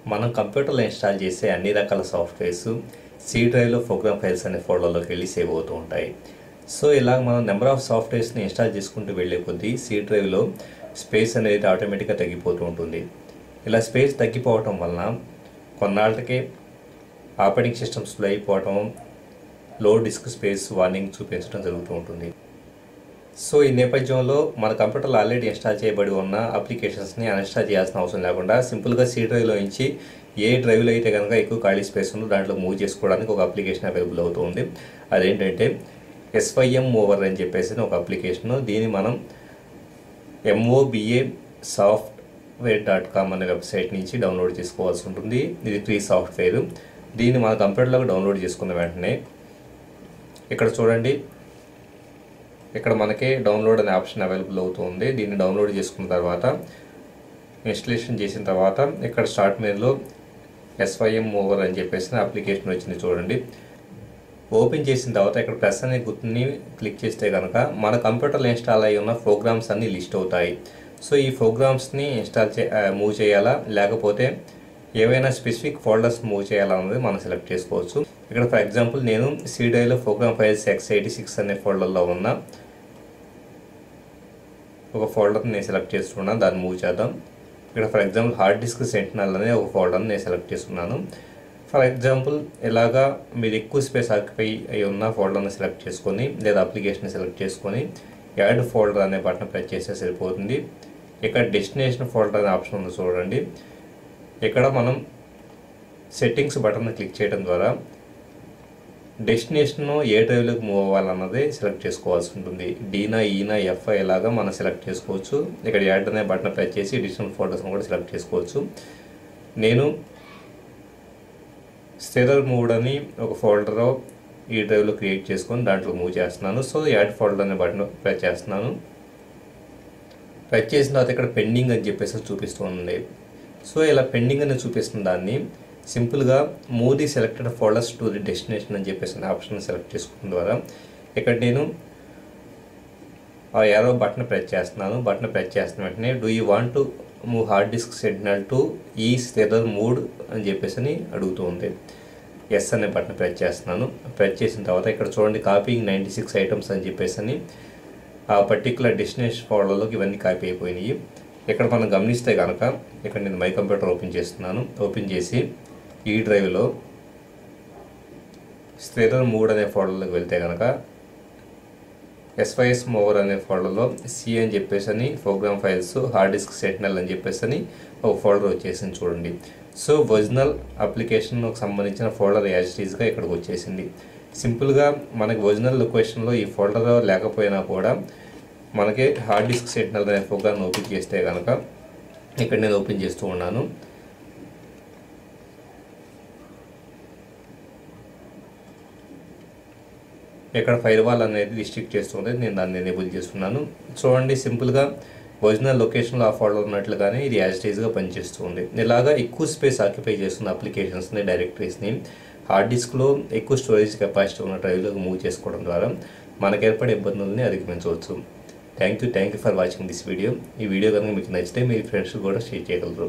మనం కంప్యూటర్లో ఇన్స్టాల్ చేసే అన్ని రకాల సాఫ్ట్వేర్స్ సి డ్రైవ్లో ప్రోగ్రామ్ ఫైల్స్ అనే ఫోల్డర్లోకి వెళ్ళి సేవ్ అవుతూ ఉంటాయి సో ఇలా మనం నెంబర్ ఆఫ్ సాఫ్ట్వేర్స్ని ఇన్స్టాల్ చేసుకుంటూ వెళ్ళే కొద్దీ సి డ్రైవ్లో స్పేస్ అనేది ఆటోమేటిక్గా తగ్గిపోతూ ఉంటుంది ఇలా స్పేస్ తగ్గిపోవటం వలన కొన్నాళ్ళకే ఆపరేటింగ్ సిస్టమ్ స్లో అయిపోవటం లో డిస్క్ స్పేస్ వార్నింగ్ చూపించడం జరుగుతూ ఉంటుంది సో ఈ నేపథ్యంలో మన కంప్యూటర్లో ఆల్రెడీ ఇన్స్టాల్ చేయబడి ఉన్న అప్లికేషన్స్ని అన్ఇన్స్టాల్ చేయాల్సిన అవసరం లేకుండా సింపుల్గా సి డ్రైవ్లో నుంచి ఏ డ్రైవ్లో అయితే కనుక ఎక్కువ ఖాళీ స్పేస్ ఉందో దాంట్లో మూవ్ చేసుకోవడానికి ఒక అప్లికేషన్ అవైలబుల్ అవుతుంది అదేంటంటే ఎస్వైఎం ఓవర్ అని చెప్పేసి ఒక అప్లికేషన్ దీన్ని మనం ఎంఓబిఏ సాఫ్ట్వేర్ డాట్ కామ్ అనే వెబ్సైట్ నుంచి డౌన్లోడ్ చేసుకోవాల్సి ఉంటుంది ఇది ఫ్రీ సాఫ్ట్వేర్ దీన్ని మన కంప్యూటర్లో డౌన్లోడ్ చేసుకున్న వెంటనే ఇక్కడ చూడండి ఇక్కడ మనకి డౌన్లోడ్ అనే ఆప్షన్ అవైలబుల్ అవుతుంది దీన్ని డౌన్లోడ్ చేసుకున్న తర్వాత ఇన్స్టలేషన్ చేసిన తర్వాత ఇక్కడ స్టార్ట్ మెనూలో ఎస్వైఎం ఓవర్ అని చెప్పేసి అప్లికేషన్ వచ్చింది చూడండి ఓపెన్ చేసిన తర్వాత ఇక్కడ ప్లస్ అనే గుర్తుని క్లిక్ చేస్తే కనుక మన కంప్యూటర్లో ఇన్స్టాల్ అయి ఉన్న ప్రోగ్రామ్స్ అన్నీ లిస్ట్ అవుతాయి సో ఈ ప్రోగ్రామ్స్ని ఇన్స్టాల్ చే మూవ్ చేయాలా లేకపోతే ఏవైనా స్పెసిఫిక్ ఫోల్డర్స్ మూవ్ చేయాలా అనేది మనం సెలెక్ట్ చేసుకోవచ్చు ఇక్కడ ఫర్ ఎగ్జాంపుల్ నేను సీడైలో program files X eighty six అనే ఫోల్డర్లో ఉన్న ఒక ఫోల్డర్ని నేను సెలెక్ట్ చేస్తున్నాను దాన్ని మూవ్ చేద్దాం ఇక్కడ for example hard disk sentinel అనే ఒక ఫోల్డర్ని నేను సెలెక్ట్ చేస్తున్నాను ఫర్ ఎగ్జాంపుల్ ఇలాగా మీరు ఎక్కువ స్పేస్ ఆక్యుపై అయి ఉన్న ఫోల్డర్ని సెలెక్ట్ చేసుకొని లేదా అప్లికేషన్ సెలెక్ట్ చేసుకొని యాడ్ ఫోల్డర్ అనే బటన్ ప్రెస్ చేస్తే సరిపోతుంది ఇక్కడ డెస్టినేషన్ ఫోల్డర్ అనే ఆప్షన్ ఉంది చూడండి ఇక్కడ మనం సెట్టింగ్స్ బటన్ క్లిక్ చేయడం ద్వారా డెస్టినేషన్ ఏ డ్రైవ్లోకి మూవ్ అవ్వాలన్నది సెలెక్ట్ చేసుకోవాల్సి ఉంటుంది డీనా ఈనా ఎఫ్ ఇలాగా మనం సెలెక్ట్ చేసుకోవచ్చు ఇక్కడ యాడ్ అనే బటన్ ప్రెస్ చేసి డిజిటల్ ఫోల్డర్స్ని కూడా సెలెక్ట్ చేసుకోవచ్చు నేను స్థిరర్ మూడ్ అని ఒక ఫోల్డర్ ఈ డ్రైవ్లో క్రియేట్ చేసుకొని దాంట్లో మూవ్ చేస్తున్నాను సో యాడ్ ఫోల్డర్ అనే బటన్ ప్రెస్ చేస్తున్నాను ప్రెస్ చేసిన తర్వాత ఇక్కడ పెండింగ్ అని చెప్పేసి చూపిస్తుంది సో ఇలా పెండింగ్ అని చూపిస్తున్న దాన్ని సింపుల్గా move the selected folders to the destination అని చెప్పేసి ఆప్షన్ సెలెక్ట్ చేసుకున్న ద్వారా ఇక్కడ నేను ఆ ఏరో బటన్ ప్రెస్ చేస్తున్నాను బటన్ ప్రెస్ చేస్తున్న వెంటనే do you want to move hard disk sentinel to ఈ స్థిరర్ మూడ్ అని చెప్పేసి అని అడుగుతూ ఉంది ఎస్ అనే బటన్ ప్రెస్ చేస్తున్నాను ప్రెస్ చేసిన తర్వాత ఇక్కడ చూడండి కాపీయింగ్ నైంటీ సిక్స్ ఐటమ్స్ అని చెప్పేసి అని ఆ పర్టికులర్ డెస్టినేషన్ ఫోల్డర్లోకి ఇవన్నీ కాపీ అయిపోయినాయి ఇక్కడ మనం గమనిస్తే కనుక ఇక్కడ నేను మై కంప్యూటర్ ఓపెన్ చేస్తున్నాను ఓపెన్ చేసి ఈ డ్రైవ్లో స్థిరర్ మూడ్ అనే ఫోల్డర్లోకి వెళ్తే కనుక ఎస్వైఎస్ మోవర్ అనే ఫోల్డర్లో సి అని చెప్పేసి అని program files hard disk sentinel అని చెప్పేసి అని ఒక ఫోల్డర్ వచ్చేసింది చూడండి సో ఒరిజినల్ అప్లికేషన్కి సంబంధించిన ఫోల్డర్ యాజ్ టీజ్గా ఇక్కడికి వచ్చేసింది సింపుల్గా మనకి ఒరిజినల్ లొకేషన్లో ఈ ఫోల్డర్ లేకపోయినా కూడా మనకి హార్డ్ డిస్క్ సెట్నల్ అనే ప్రోగ్రామ్ ఓపెన్ చేస్తే కనుక ఇక్కడ నేను ఓపెన్ చేస్తూ ఉన్నాను ఇక్కడ ఫైర్ వాల్ అనేది రిస్ట్రిక్ట్ చేస్తుంది నేను దాన్ని ఎనేబుల్ చేస్తున్నాను చూడండి సింపుల్గా ఒరిజినల్ లొకేషన్లో ఆ ఫోల్డర్ ఉన్నట్లుగానే ఇది యాజ్ గా పనిచేస్తుంది ఇలాగా ఎక్కువ స్పేస్ ఆక్యుపై చేస్తున్న అప్లికేషన్స్ని డైరెక్టరీస్ని హార్డ్ డిస్క్లో ఎక్కువ స్టోరేజ్ కెపాసిటీ ఉన్న డ్రైవ్లోకి మూవ్ చేసుకోవడం ద్వారా మనకు ఏర్పడే ఇబ్బందుల్ని అధిగమించవచ్చు thank you thank you for watching this video ఈ వీడియో కనుక మీకు నచ్చితే మీ ఫ్రెండ్స్ కూడా షేర్ చేయగలరు